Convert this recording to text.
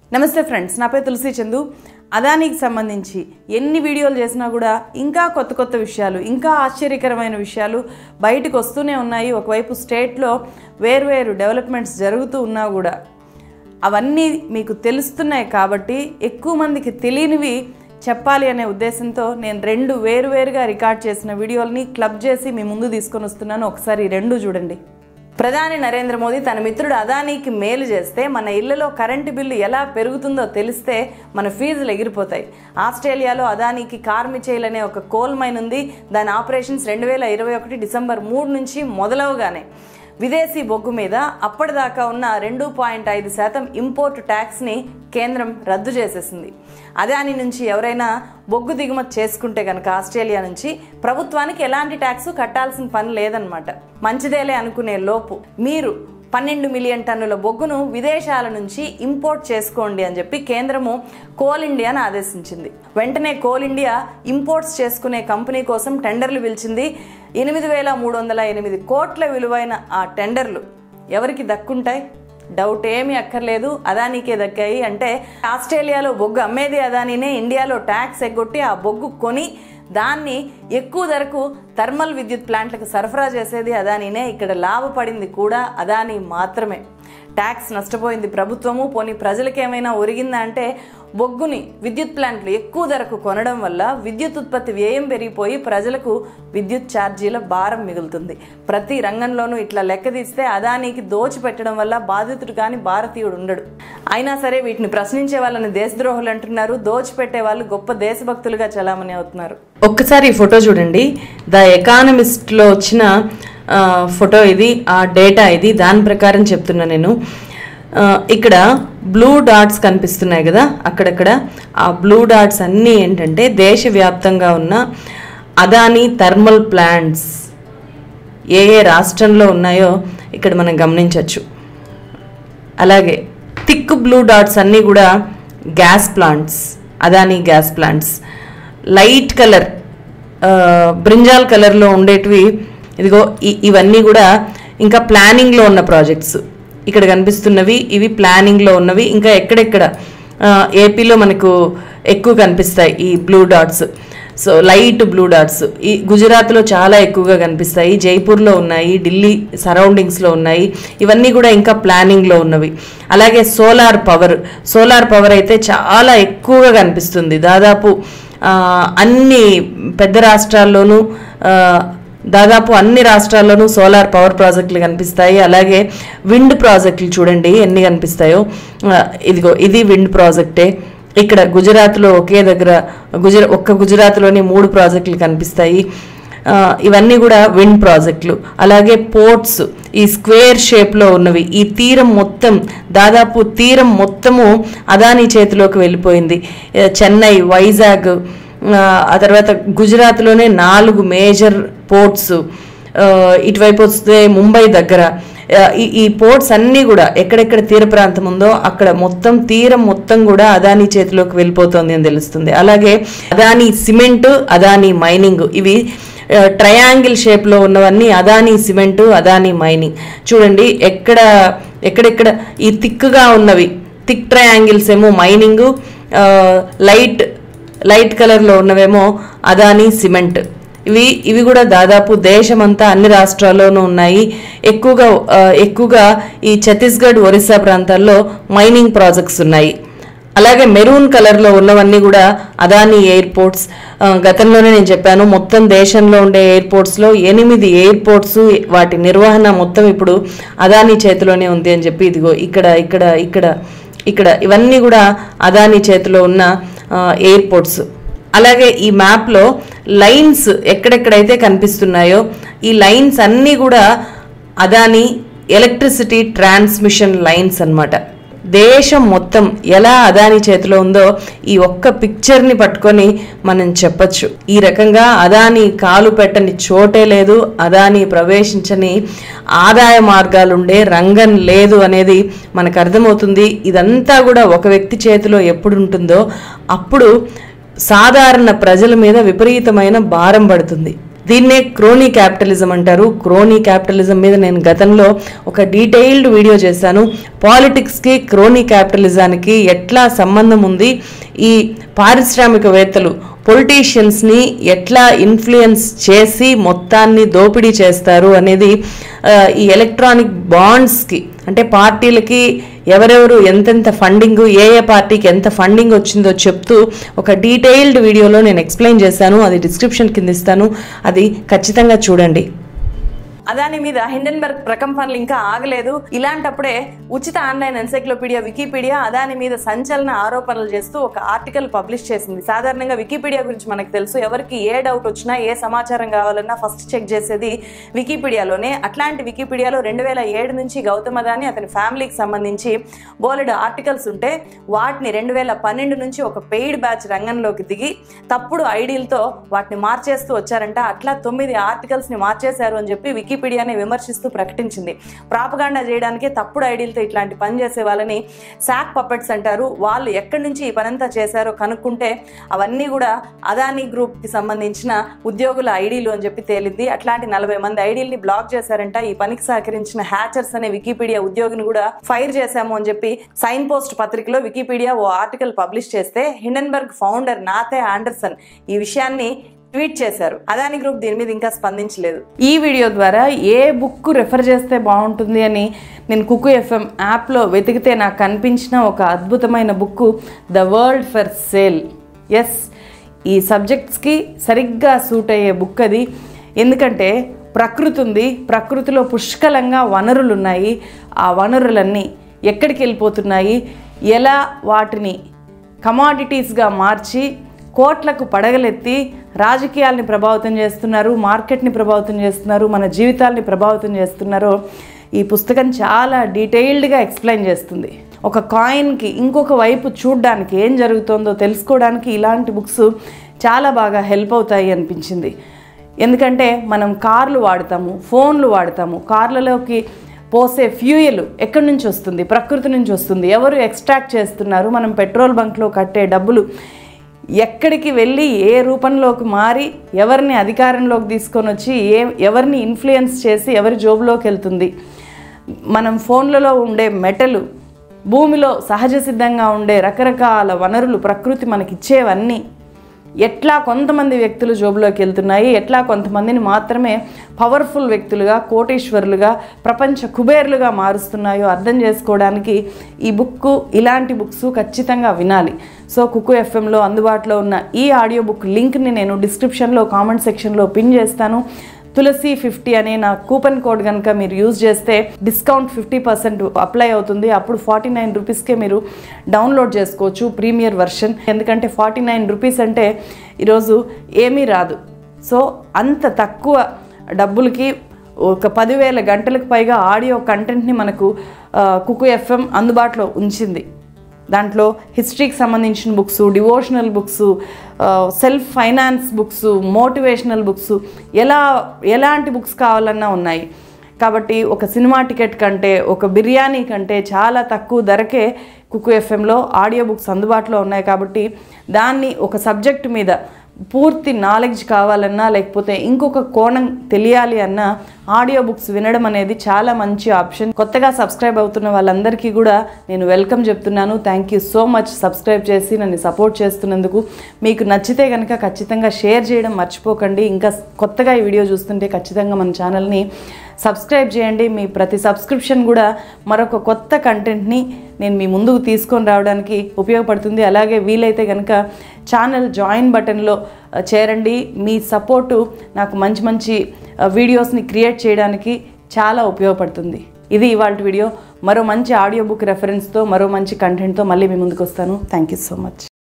నమస్తే ఫ్రెండ్స్ నా పేరు తులసి చందు అదానికి సంబంధించి ఎన్ని వీడియోలు చేసినా కూడా ఇంకా కొత్త కొత్త విషయాలు ఇంకా ఆశ్చర్యకరమైన విషయాలు బయటకు వస్తూనే ఉన్నాయి ఒకవైపు స్టేట్లో వేర్వేరు డెవలప్మెంట్స్ జరుగుతూ ఉన్నా కూడా అవన్నీ మీకు తెలుస్తున్నాయి కాబట్టి ఎక్కువ మందికి తెలియనివి చెప్పాలి అనే ఉద్దేశంతో నేను రెండు వేరువేరుగా రికార్డ్ చేసిన వీడియోల్ని క్లబ్ చేసి మీ ముందు తీసుకొని వస్తున్నాను ఒకసారి ఈ రెండు చూడండి ప్రధాని నరేంద్ర మోదీ తన మిత్రుడు అదానీకి మేలు చేస్తే మన ఇళ్లలో కరెంటు బిల్లు ఎలా పెరుగుతుందో తెలిస్తే మన ఫీజులు ఎగిరిపోతాయి ఆస్ట్రేలియాలో అదానీకి కార్మిచేల్ అనే ఒక కోల్ మైన్ ఉంది దాని ఆపరేషన్స్ రెండు వేల ఇరవై ఒకటి డిసెంబర్ మూడు నుంచి మొదలవగానే విదేశీ బొగ్గు మీద అప్పటిదాకా ఉన్న రెండు పాయింట్ ఐదు శాతం ఇంపోర్ట్ ట్యాక్స్ని కేంద్రం రద్దు చేసేసింది అదాని నుంచి ఎవరైనా బొగ్గు దిగుమతి చేసుకుంటే కనుక ఆస్ట్రేలియా నుంచి ప్రభుత్వానికి ఎలాంటి ట్యాక్స్ కట్టాల్సిన పని లేదనమాట మంచిదేలే అనుకునే లోపు మీరు పన్నెండు మిలియన్ టన్నుల బొగ్గును విదేశాల నుంచి ఇంపోర్ట్ చేసుకోండి అని చెప్పి కేంద్రము కోల్ ఇండియాను ఆదేశించింది వెంటనే కోల్ ఇండియా ఇంపోర్ట్స్ చేసుకునే కంపెనీ కోసం టెండర్లు పిలిచింది ఎనిమిది వేల మూడు వందల ఎనిమిది కోట్ల విలువైన ఆ టెండర్లు ఎవరికి దక్కుంటాయి డౌట్ ఏమీ అక్కర్లేదు అదానీకే దక్కాయి అంటే ఆస్ట్రేలియాలో బొగ్గు అమ్మేది అదానీనే ఇండియాలో ట్యాక్స్ ఎగ్గొట్టి ఆ బొగ్గు కొని దాన్ని ఎక్కువ ధరకు థర్మల్ విద్యుత్ ప్లాంట్లకు సరఫరా చేసేది అదానీనే ఇక్కడ లాభపడింది కూడా అదానీ మాత్రమే ట్యాక్స్ నష్టపోయింది ప్రభుత్వము పోనీ ప్రజలకు ఏమైనా ఒరిగిందా అంటే బొగ్గుని విద్యుత్ ప్లాంట్లు ఎక్కువ ధరకు కొనడం వల్ల విద్యుత్ ఉత్పత్తి వ్యయం పెరిగిపోయి ప్రజలకు విద్యుత్ ఛార్జీల భారం మిగులుతుంది ప్రతి రంగంలోనూ ఇట్లా లెక్క తీస్తే అదానీకి దోచిపెట్టడం వల్ల బాధితుడు కానీ భారతీయుడు ఉండడు అయినా సరే వీటిని ప్రశ్నించే వాళ్ళని దేశద్రోహులు అంటున్నారు దోచిపెట్టే వాళ్ళు గొప్ప దేశభక్తులుగా చలామణి అవుతున్నారు ఒక్కసారి ఈ ఫోటో చూడండి ద ఎకానమిస్ట్లో వచ్చిన ఆ, ఫోటో ఇది ఆ డేటా ఇది దాని ప్రకారం చెప్తున్నా నేను ఆ, ఇక్కడ బ్లూ డాట్స్ కనిపిస్తున్నాయి కదా అక్కడక్కడ ఆ బ్లూ డాట్స్ అన్నీ ఏంటంటే దేశవ్యాప్తంగా ఉన్న అదానీ థర్మల్ ప్లాంట్స్ ఏ ఏ రాష్ట్రంలో ఉన్నాయో ఇక్కడ మనం గమనించవచ్చు అలాగే థిక్ బ్లూ డాట్స్ అన్నీ కూడా gas plants Adani gas plants light colour brinjal కలర్లో ఉండేటివి ఇదిగో ఇ- ఇవన్నీ కూడా ఇంకా ప్లానింగ్లో ఉన్న ప్రాజెక్ట్స్ ఇక్కడ కనిపిస్తున్నవి ఇవి ప్లానింగ్లో ఉన్నవి ఇంకా ఎక్కడెక్కడ ఆ, ఏపీలో మనకు ఎక్కువ కనిపిస్తాయి ఈ blue dots so light blue dots ఈ గుజరాత్లో చాలా ఎక్కువగా కనిపిస్తాయి జైపూర్లో ఉన్నాయి ఢిల్లీ సరౌండింగ్స్లో ఉన్నాయి ఇవన్నీ కూడా ఇంకా ప్లానింగ్లో ఉన్నవి అలాగే సోలార్ పవర్ సోలార్ పవర్ అయితే చాలా ఎక్కువగా కనిపిస్తుంది దాదాపు ఆ, అన్ని పెద్ద రాష్ట్రాల్లోనూ ఆ, దాదాపు అన్ని రాష్ట్రాల్లోనూ సోలార్ పవర్ ప్రాజెక్టులు కనిపిస్తాయి అలాగే విండ్ ప్రాజెక్టులు చూడండి ఎన్ని కనిపిస్తాయో ఆ, ఇదిగో ఇది విండ్ ప్రాజెక్టే ఇక్కడ గుజరాత్లో ఒకే దగ్గర గుజరా ఒక్క గుజరాత్లోని మూడు ప్రాజెక్టులు కనిపిస్తాయి ఆ, ఇవన్నీ కూడా విండ్ ప్రాజెక్టులు అలాగే పోర్ట్స్ ఈ స్క్వేర్ షేప్లో ఉన్నవి ఈ తీరం మొత్తం దాదాపు తీరం మొత్తము అదానీ చేతిలోకి వెళ్ళిపోయింది ఏ, చెన్నై వైజాగ్ ఆ, ఆ తర్వాత గుజరాత్లోనే నాలుగు మేజర్ పోర్ట్స్ ఆ, ఇటువైపు వస్తే ముంబై దగ్గర ఆ, ఈ ఈ పోర్ట్స్ అన్నీ కూడా ఎక్కడెక్కడ తీర ప్రాంతం ఉందో అక్కడ మొత్తం తీరం మొత్తం కూడా అదానీ చేతిలోకి వెళ్ళిపోతుంది అని తెలుస్తుంది అలాగే అదానీ సిమెంట్ అదానీ మైనింగ్ ఇవి ఆ, ట్రయాంగిల్ షేప్లో ఉన్నవన్నీ అదానీ సిమెంట్ అదానీ మైనింగ్ చూడండి ఎక్కడ ఎక్కడెక్కడ ఈ థిక్గా ఉన్నవి థిక్ ట్రయాంగిల్స్ ఏమో మైనింగ్ లైట్ లైట్ కలర్లో ఉన్నవేమో అదానీ సిమెంట్ ఇవి ఇవి కూడా దాదాపు దేశమంతా అన్ని రాష్ట్రాల్లోనూ ఉన్నాయి ఎక్కువగా ఆ, ఎక్కువగా ఈ ఛత్తీస్గఢ్ ఒరిస్సా ప్రాంతాల్లో మైనింగ్ ప్రాజెక్ట్స్ ఉన్నాయి అలాగే మెరూన్ కలర్లో ఉన్నవన్నీ కూడా అదానీ ఎయిర్పోర్ట్స్ ఆ, గతంలోనే నేను చెప్పాను మొత్తం దేశంలో ఉండే ఎయిర్పోర్ట్స్లో ఎనిమిది ఎయిర్పోర్ట్స్ వాటి నిర్వహణ మొత్తం ఇప్పుడు అదానీ చేతిలోనే ఉంది అని చెప్పి ఇదిగో ఇక్కడ ఇక్కడ ఇక్కడ ఇక్కడ ఇవన్నీ కూడా అదానీ చేతిలో ఉన్న ఆ, ఎయిర్పోర్ట్స్ అలాగే ఈ మ్యాప్లో లైన్స్ ఎక్కడెక్కడైతే కనిపిస్తున్నాయో ఈ లైన్స్ అన్నీ కూడా అదాని ఎలక్ట్రిసిటీ ట్రాన్స్మిషన్ లైన్స్ అన్నమాట దేశం మొత్తం ఎలా అదాని చేతిలో ఉందో ఈ ఒక్క పిక్చర్ని పట్టుకొని మనం చెప్పొచ్చు ఈ రకంగా అదాని కాలు పెట్టని చోటే లేదు అదాని ప్రవేశించని ఆదాయ మార్గాలుండే రంగం లేదు అనేది మనకు అర్థమవుతుంది ఇదంతా కూడా ఒక వ్యక్తి చేతిలో ఎప్పుడు ఉంటుందో అప్పుడు సాధారణ ప్రజల మీద విపరీతమైన భారం పడుతుంది దీన్నే క్రోనీ క్యాపిటలిజం అంటారు క్రోనీ క్యాపిటలిజం మీద నేను గతంలో ఒక డీటెయిల్డ్ వీడియో చేశాను పాలిటిక్స్కి క్రోనీ క్యాపిటలిజానికి ఎట్లా సంబంధం ఉంది ఈ పారిశ్రామికవేత్తలు పొలిటీషియన్స్ని ఎట్లా ఇన్ఫ్లుయెన్స్ చేసి మొత్తాన్ని దోపిడీ చేస్తారు అనేది ఆ, ఈ ఎలక్ట్రానిక్ బాండ్స్కి అంటే పార్టీలకి ఎవరెవరు ఎంతెంత ఫండింగ్ ఏ ఏ పార్టీకి ఎంత ఫండింగ్ వచ్చిందో చెప్తూ ఒక డీటెయిల్డ్ వీడియోలో నేను ఎక్స్ప్లెయిన్ చేశాను అది డిస్క్రిప్షన్ కింద ఇస్తాను అది ఖచ్చితంగా చూడండి అదాని మీద హిండెన్బర్గ్ ప్రకంపనలు ఇంకా ఆగలేదు ఇలాంటప్పుడే ఉచిత ఆన్లైన్ ఎన్సైక్లోపీడియా వికీపీడియా అదాని మీద సంచలన ఆరోపణలు చేస్తూ ఒక ఆర్టికల్ పబ్లిష్ చేసింది సాధారణంగా వికీపీడియా గురించి మనకు తెలుసు ఎవరికి ఏ డౌట్ వచ్చినా ఏ సమాచారం కావాలన్నా ఫస్ట్ చెక్ చేసేది వికీపీడియాలోనే అట్లాంటి వికీపీడియాలో రెండు వేల ఏడు నుంచి గౌతమ్ అదాని అతని ఫ్యామిలీకి సంబంధించి బోలెడు ఆర్టికల్స్ ఉంటే వాటిని రెండు వేల పన్నెండు నుంచి ఒక పెయిడ్ బ్యాచ్ రంగంలోకి దిగి తప్పుడు ఐడీలతో వాటిని మార్చేస్తూ వచ్చారంట అట్లా తొమ్మిది ఆర్టికల్స్ ని మార్చేశారు అని చెప్పి వికీపీడియాని విమర్శిస్తూ ప్రకటించింది ప్రాపగాండా చేయడానికి తప్పుడు ఐడీలతో ఇట్లాంటి పని చేసే వాళ్ళని శాక్ పపెట్స్ అంటారు వాళ్ళు ఎక్కడి నుంచి ఈ పనంతా చేశారో కనుక్కుంటే అవన్నీ కూడా అదానీ గ్రూప్ కి సంబంధించిన ఉద్యోగుల ఐడీలు అని చెప్పి తేలింది అట్లాంటి నలభై మంది ఐడీల్ని బ్లాక్ చేశారంట ఈ పనికి సహకరించిన హ్యాచర్స్ అనే వికీపీడియా ఉద్యోగిని కూడా ఫైర్ చేశాము అని చెప్పి సైన్ పోస్ట్ పత్రికలో వికీపీడియా ఓ ఆర్టికల్ పబ్లిష్ చేస్తే హిండెన్బర్గ్ ఫౌండర్ నాతే ఆండర్సన్ ఈ విషయాన్ని ట్వీట్ చేశారు అదాని గ్రూప్ దీని మీద ఇంకా స్పందించలేదు ఈ వీడియో ద్వారా ఏ బుక్ రెఫర్ చేస్తే బాగుంటుంది అని నేను కుకు ఎఫ్ఎం యాప్లో వెతికితే నాకు కనిపించిన ఒక అద్భుతమైన book the world for sale ఎస్ ఈ సబ్జెక్ట్స్కి సరిగ్గా సూట్ అయ్యే బుక్ అది ఎందుకంటే ప్రకృతి ఉంది ప్రకృతిలో పుష్కలంగా వనరులు ఉన్నాయి ఆ వనరులన్నీ ఎక్కడికి వెళ్ళిపోతున్నాయి ఎలా వాటిని కమాడిటీస్గా మార్చి కోట్లకు పడగలెత్తి రాజకీయాల్ని ప్రభావితం చేస్తున్నారు మార్కెట్ని ప్రభావితం చేస్తున్నారు మన జీవితాల్ని ప్రభావితం చేస్తున్నారో ఈ పుస్తకం చాలా డీటెయిల్డ్గా ఎక్స్ప్లెయిన్ చేస్తుంది ఒక కాయిన్కి ఇంకొక వైపు చూడడానికి ఏం జరుగుతుందో తెలుసుకోవడానికి ఇలాంటి బుక్స్ చాలా బాగా హెల్ప్ అవుతాయి అనిపించింది ఎందుకంటే మనం కార్లు వాడతాము ఫోన్లు వాడతాము కార్లలోకి పోసే ఫ్యూయల్ ఎక్కడి నుంచి వస్తుంది ప్రకృతి నుంచి వస్తుంది ఎవరు ఎక్స్ట్రాక్ట్ చేస్తున్నారు మనం పెట్రోల్ బంక్లో కట్టే డబ్బులు ఎక్కడికి వెళ్ళి ఏ రూపంలోకి మారి ఎవరిని అధికారంలోకి తీసుకొని వచ్చి ఏ ఎవరిని ఇన్ఫ్లుయెన్స్ చేసి ఎవరి జోబులోకి వెళ్తుంది మనం ఫోన్లలో ఉండే మెటలు భూమిలో సహజ సిద్ధంగా ఉండే రకరకాల వనరులు ప్రకృతి మనకిచ్చేవన్నీ ఎట్లా కొంతమంది వ్యక్తులు జోబులోకి వెళ్తున్నాయి ఎట్లా కొంతమందిని మాత్రమే పవర్ఫుల్ వ్యక్తులుగా కోటీశ్వరులుగా ప్రపంచ కుబేర్లుగా మారుస్తున్నాయో అర్థం చేసుకోవడానికి ఈ బుక్ ఇలాంటి బుక్స్ ఖచ్చితంగా వినాలి సో కుక్కు ఎఫ్ఎంలో అందుబాటులో ఉన్న ఈ ఆడియో బుక్ లింక్ని నేను డిస్క్రిప్షన్లో కామెంట్ సెక్షన్లో పిన్ చేస్తాను తులసి ఫిఫ్టీ అనే నా కూపన్ కోడ్ కనుక మీరు యూజ్ చేస్తే డిస్కౌంట్ ఫిఫ్టీ పర్సెంట్ అప్లై అవుతుంది అప్పుడు ఫార్టీ నైన్ రూపీస్కే మీరు డౌన్లోడ్ చేసుకోవచ్చు ప్రీమియర్ వర్షన్ ఎందుకంటే ఫార్టీ నైన్ రూపీస్ అంటే ఈరోజు ఏమీ రాదు సో అంత తక్కువ డబ్బులకి ఒక పదివేల గంటలకు పైగా ఆడియో కంటెంట్ని మనకు కుకు ఎఫ్ఎం అందుబాటులో ఉంచింది దాంట్లో హిస్టరీకి సంబంధించిన books devotional books self finance books motivational books ఎలా ఎలాంటి బుక్స్ కావాలన్నా ఉన్నాయి కాబట్టి ఒక సినిమా టికెట్ కంటే ఒక బిర్యానీ కంటే చాలా తక్కువ ధరకే కుకు ఎఫ్ఎంలో ఆడియో బుక్స్ అందుబాటులో ఉన్నాయి కాబట్టి దాన్ని ఒక సబ్జెక్ట్ మీద పూర్తి నాలెడ్జ్ కావాలన్నా లేకపోతే ఇంకొక కోణం తెలియాలి అన్నా ఆడియో బుక్స్ వినడం అనేది చాలా మంచి ఆప్షన్ కొత్తగా సబ్స్క్రైబ్ అవుతున్న వాళ్ళందరికీ కూడా నేను వెల్కమ్ చెప్తున్నాను thank you so much subscribe చేసి నన్ను సపోర్ట్ చేస్తున్నందుకు మీకు నచ్చితే కనుక ఖచ్చితంగా షేర్ చేయడం మర్చిపోకండి ఇంకా కొత్తగా ఈ వీడియో చూస్తుంటే ఖచ్చితంగా మన ఛానల్ని సబ్స్క్రైబ్ చేయండి మీ ప్రతి సబ్స్క్రిప్షన్ కూడా మరొక కొత్త కంటెంట్ని నేను మీ ముందుకు తీసుకొని రావడానికి ఉపయోగపడుతుంది అలాగే వీలైతే కనుక ఛానల్ జాయిన్ బటన్లో ఆ, చేరండి మీ సపోర్టు నాకు మంచి మంచి ఆ, వీడియోస్ని క్రియేట్ చేయడానికి చాలా ఉపయోగపడుతుంది ఇది ఇవాళ వీడియో మరో మంచి ఆడియో బుక్ రెఫరెన్స్తో మరో మంచి కంటెంట్తో మళ్ళీ మీ ముందుకు వస్తాను థ్యాంక్ యూ సో మచ్